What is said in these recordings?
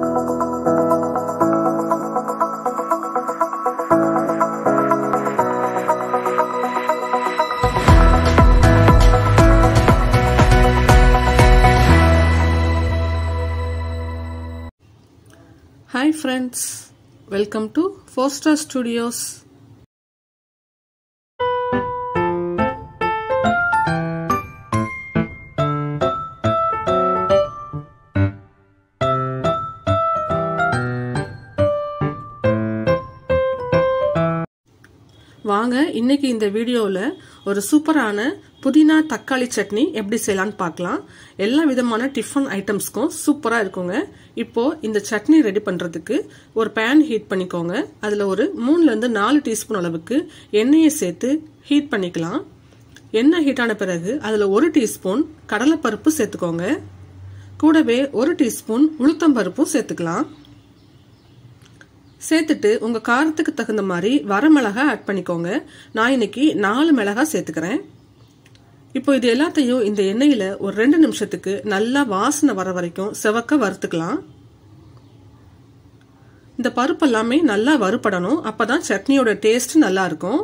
hi friends welcome to Four Star Studios வாங்க இன்னைக்கு இந்த வீடியோவில் ஒரு சூப்பரான புதினா தக்காளி சட்னி எப்படி செய்யலான்னு பார்க்கலாம் எல்லா விதமான டிஃபன் ஐட்டம்ஸ்க்கும் சூப்பராக இருக்குங்க இப்போ இந்த சட்னி ரெடி பண்ணுறதுக்கு ஒரு பேன் ஹீட் பண்ணிக்கோங்க அதில் ஒரு மூணுலேருந்து நாலு டீஸ்பூன் அளவுக்கு எண்ணெயை சேர்த்து ஹீட் பண்ணிக்கலாம் எண்ணெய் ஹீட் ஆன பிறகு அதில் ஒரு டீஸ்பூன் கடலைப்பருப்பு சேர்த்துக்கோங்க கூடவே ஒரு டீஸ்பூன் உளுத்தம்பருப்பும் சேர்த்துக்கலாம் சேர்த்துட்டு உங்க காரத்துக்கு தகுந்த மாதிரி வரமிளகா ஆட் பண்ணிக்கோங்க நான் இன்னைக்கு நாலு மிளகா சேர்த்துக்கிறேன் இப்போ இது எல்லாத்தையும் இந்த எண்ணெயில ஒரு ரெண்டு நிமிஷத்துக்கு நல்லா வாசனை வர வரைக்கும் செவக்க வறுத்துக்கலாம் இந்த பருப்பு எல்லாமே நல்லா வறுபடணும் அப்பதான் சட்னியோட டேஸ்ட் நல்லா இருக்கும்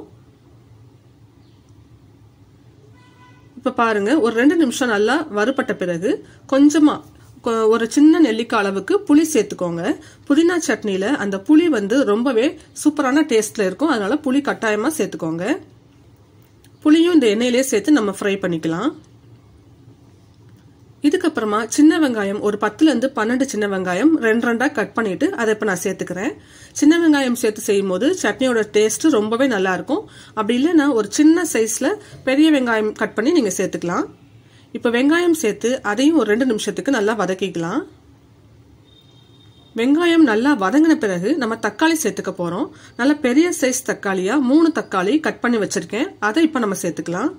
இப்ப பாருங்க ஒரு ரெண்டு நிமிஷம் நல்லா வறுபட்ட பிறகு கொஞ்சமா ஒரு சின்ன நெல்லிக்காய் அளவுக்கு புளி சேர்த்துக்கோங்க புதினா சட்னியில் அந்த புளி வந்து ரொம்பவே சூப்பரான டேஸ்ட்டில் இருக்கும் அதனால புளி கட்டாயமாக சேர்த்துக்கோங்க புளியும் இந்த எண்ணெயிலே சேர்த்து நம்ம ஃப்ரை பண்ணிக்கலாம் இதுக்கப்புறமா சின்ன வெங்காயம் ஒரு பத்துலேருந்து பன்னெண்டு சின்ன வெங்காயம் ரெண்டு ரெண்டாக கட் பண்ணிட்டு அதை இப்போ நான் சேர்த்துக்கிறேன் சின்ன வெங்காயம் சேர்த்து செய்யும் போது சட்னியோட டேஸ்ட் ரொம்பவே நல்லா இருக்கும் அப்படி இல்லைன்னா ஒரு சின்ன சைஸில் பெரிய வெங்காயம் கட் பண்ணி நீங்கள் சேர்த்துக்கலாம் இப்போ வெங்காயம் சேர்த்து அதையும் ஒரு ரெண்டு நிமிஷத்துக்கு நல்லா வதக்கிக்கலாம் வெங்காயம் நல்லா வதங்கின பிறகு நம்ம தக்காளி சேர்த்துக்க போகிறோம் நல்ல பெரிய சைஸ் தக்காளியாக மூணு தக்காளி கட் பண்ணி வச்சுருக்கேன் அதை இப்போ நம்ம சேர்த்துக்கலாம்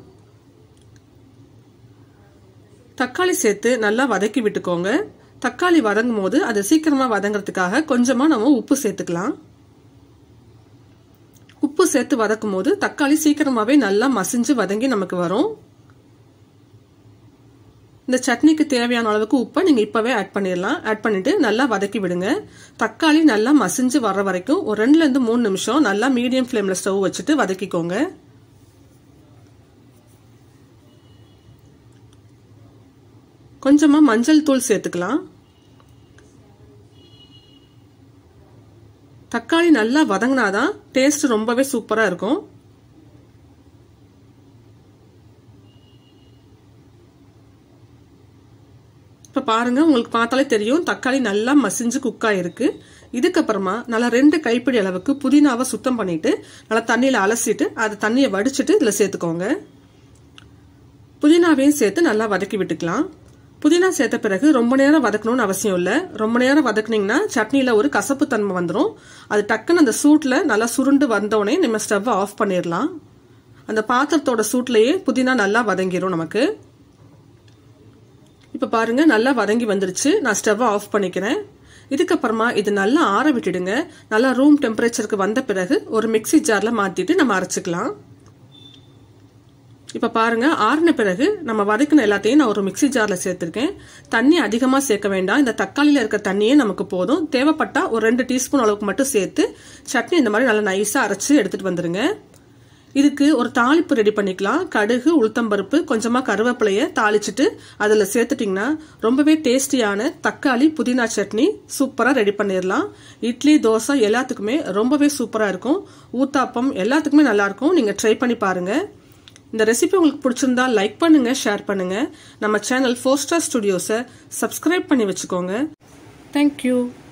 தக்காளி சேர்த்து நல்லா வதக்கி விட்டுக்கோங்க தக்காளி வதங்கும் போது அது சீக்கிரமாக வதங்கிறதுக்காக கொஞ்சமாக நம்ம உப்பு சேர்த்துக்கலாம் உப்பு சேர்த்து வதக்கும் போது தக்காளி சீக்கிரமாகவே நல்லா மசிஞ்சு வதங்கி நமக்கு வரும் இந்த சட்னிக்கு தேவையான அளவுக்கு உப்பை நீங்கள் இப்போவே ஆட் பண்ணிடலாம் ஆட் பண்ணிட்டு நல்லா வதக்கி விடுங்க தக்காளி நல்லா மசிஞ்சு வர்ற வரைக்கும் ஒரு ரெண்டுலேருந்து மூணு நிமிஷம் நல்லா மீடியம் ஃப்ளேமில் ஸ்டவ் வச்சுட்டு வதக்கிக்கோங்க கொஞ்சமாக மஞ்சள் தூள் சேர்த்துக்கலாம் தக்காளி நல்லா வதங்கினாதான் டேஸ்ட் ரொம்பவே சூப்பராக இருக்கும் இப்போ பாருங்க உங்களுக்கு பார்த்தாலே தெரியும் தக்காளி நல்லா மசிஞ்சு குக் ஆயிருக்கு இதுக்கப்புறமா நல்லா ரெண்டு கைப்பிடி அளவுக்கு புதினாவை சுத்தம் பண்ணிட்டு நல்லா தண்ணியில் அலசிட்டு அதை தண்ணியை வடிச்சிட்டு இதில் சேர்த்துக்கோங்க புதினாவையும் சேர்த்து நல்லா வதக்கி விட்டுக்கலாம் புதினா சேர்த்த பிறகு ரொம்ப நேரம் வதக்கணும்னு அவசியம் இல்லை ரொம்ப நேரம் வதக்குனீங்கன்னா சட்னியில் ஒரு கசப்பு தன்மை வந்துடும் அது டக்குன்னு அந்த சூட்டில் நல்லா சுருண்டு வந்தோடனே நம்ம ஸ்டவ்வை ஆஃப் பண்ணிடலாம் அந்த பாத்திரத்தோட சூட்லேயே புதினா நல்லா வதங்கிடும் நமக்கு இப்போ பாருங்க நல்லா வதங்கி வந்துருச்சு நான் ஸ்டவ்வை ஆஃப் பண்ணிக்கிறேன் இதுக்கப்புறமா இது நல்லா ஆற விட்டுடுங்க நல்லா ரூம் டெம்பரேச்சருக்கு வந்த பிறகு ஒரு மிக்சி ஜாரில் மாற்றிட்டு நம்ம அரைச்சிக்கலாம் இப்போ பாருங்க ஆறின பிறகு நம்ம வதக்கின எல்லாத்தையும் நான் ஒரு மிக்சி ஜாரில் சேர்த்துருக்கேன் தண்ணி அதிகமாக சேர்க்க வேண்டாம் இந்த தக்காளியில் இருக்க தண்ணியே நமக்கு போதும் தேவைப்பட்டா ஒரு ரெண்டு டீஸ்பூன் அளவுக்கு மட்டும் சேர்த்து சட்னி இந்த மாதிரி நல்லா நைஸாக அரைச்சி எடுத்துகிட்டு வந்துடுங்க இதுக்கு ஒரு தாளிப்பு ரெடி பண்ணிக்கலாம் கடுகு உளுத்தம்பருப்பு கொஞ்சமாக கருவேப்பிலையை தாளிச்சிட்டு அதில் சேர்த்துட்டிங்கன்னா ரொம்பவே டேஸ்டியான தக்காளி புதினா சட்னி சூப்பராக ரெடி பண்ணிடலாம் இட்லி தோசை எல்லாத்துக்குமே ரொம்பவே சூப்பராக இருக்கும் ஊத்தாப்பம் எல்லாத்துக்குமே நல்லாயிருக்கும் நீங்கள் ட்ரை பண்ணி பாருங்கள் இந்த ரெசிபி உங்களுக்கு பிடிச்சிருந்தா லைக் பண்ணுங்க ஷேர் பண்ணுங்க நம்ம சேனல் ஃபோர் ஸ்டார் ஸ்டுடியோஸை சப்ஸ்கிரைப் பண்ணி வச்சுக்கோங்க தேங்க்யூ